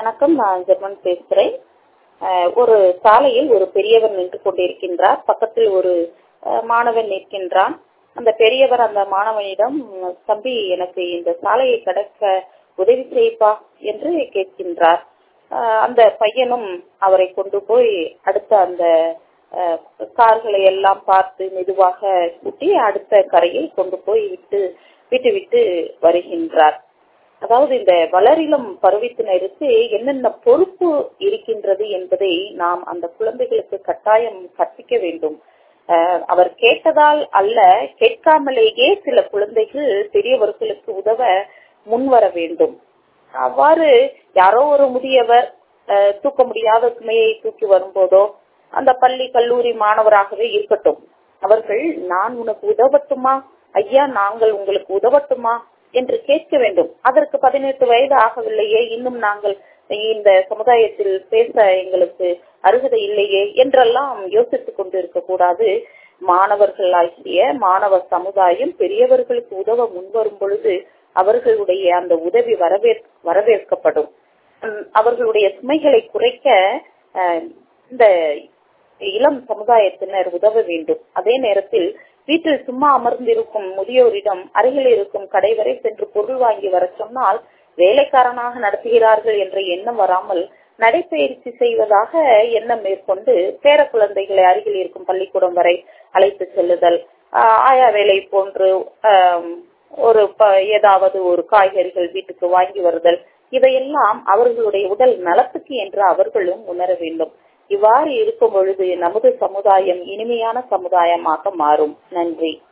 வணக்கம் நான் ஜெர்மன் பேசுகிறேன் அஹ், ஒரு சாலையில் ஒரு பெரியவர் நின்று கொண்டிருக்கின்றார் பக்கத்தில் ஒரு அஹ், மாணவன் நிற்கின்றான் அந்த பெரியவர் அந்த மாணவனிடம் தம்பி எனக்கு இந்த சாலையை கடக்க உதவி செய்ப்பா என்று கேட்கின்றார் அஹ், அந்த பையனும் அவரை கொண்டு போய் அடுத்த அந்த அஹ், கார்களை எல்லாம் பார்த்து மெதுவாக கூட்டி அடுத்த கரையில் கொண்டு போய் விட்டு விட்டு விட்டு வருகின்றார் அதாவது இந்த வளரிளம் பருவத்தினருக்கு என்னென்ன பொறுப்பு இருக்கின்றது என்பதை நாம் அந்த குழந்தைகளுக்கு கட்டாயம் கற்பிக்க வேண்டும் அஹ் அவர் கேட்டதால் அல்ல கேட்காமலேயே சில குழந்தைகள் பெரியவர்களுக்கு உதவ முன்வர வேண்டும் அவ்வாறு யாரோ ஒரு முதியவர் அஹ், தூக்க முடியாத சுமையை தூக்கி வரும்போதோ அந்த பள்ளி கல்லூரி மாணவராகவே இருக்கட்டும் அவர்கள் நான் உனக்கு உதவட்டுமா ஐயா நாங்கள் உங்களுக்கு உதவட்டுமா என்று கேட்க வேண்டும் அதற்கு பதினெட்டு வயது ஆகவில்லையே இன்னும் நாங்கள் இந்த சமுதாயத்தில் பேச எங்களுக்கு அருகதை இல்லையே என்றெல்லாம் யோசித்துக் கொண்டிருக்க கூடாது மாணவர்களாகிய மாணவ சமுதாயம் பெரியவர்களுக்கு உதவ முன்வரும் பொழுது அவர்களுடைய அந்த உதவி வரவேற் வரவேற்கப்படும் உம், அவர்களுடைய சுமைகளை குறைக்க அஹ், இந்த இளம் சமுதாயத்தினர் உதவ வேண்டும் அதே நேரத்தில் வீட்டில் சும்மா அமர்ந்திருக்கும் முதியோரிடம் அருகில் இருக்கும் கடை வரை சென்று பொருள் வாங்கி வர சொன்னால் வேலைக்காரனாக நடத்துகிறார்கள் என்ற எண்ணம் வராமல் நடைபயிற்சி செய்வதாக எண்ணம் மேற்கொண்டு பேர குழந்தைகளை அருகில் இருக்கும் பள்ளிக்கூடம் வரை அழைத்து செல்லுதல் ஆஹ் ஆயா வேலை போன்று ஆம், ஒரு ப- ஏதாவது ஒரு காய்கறிகள் வீட்டுக்கு வாங்கி வருதல் இதையெல்லாம் அவர்களுடைய உடல் நலத்துக்கு என்று அவர்களும் உணர வேண்டும் இவ்வாறு இருக்கும் பொழுது நமது சமுதாயம் இனிமையான சமுதாயமாக மாறும் நன்றி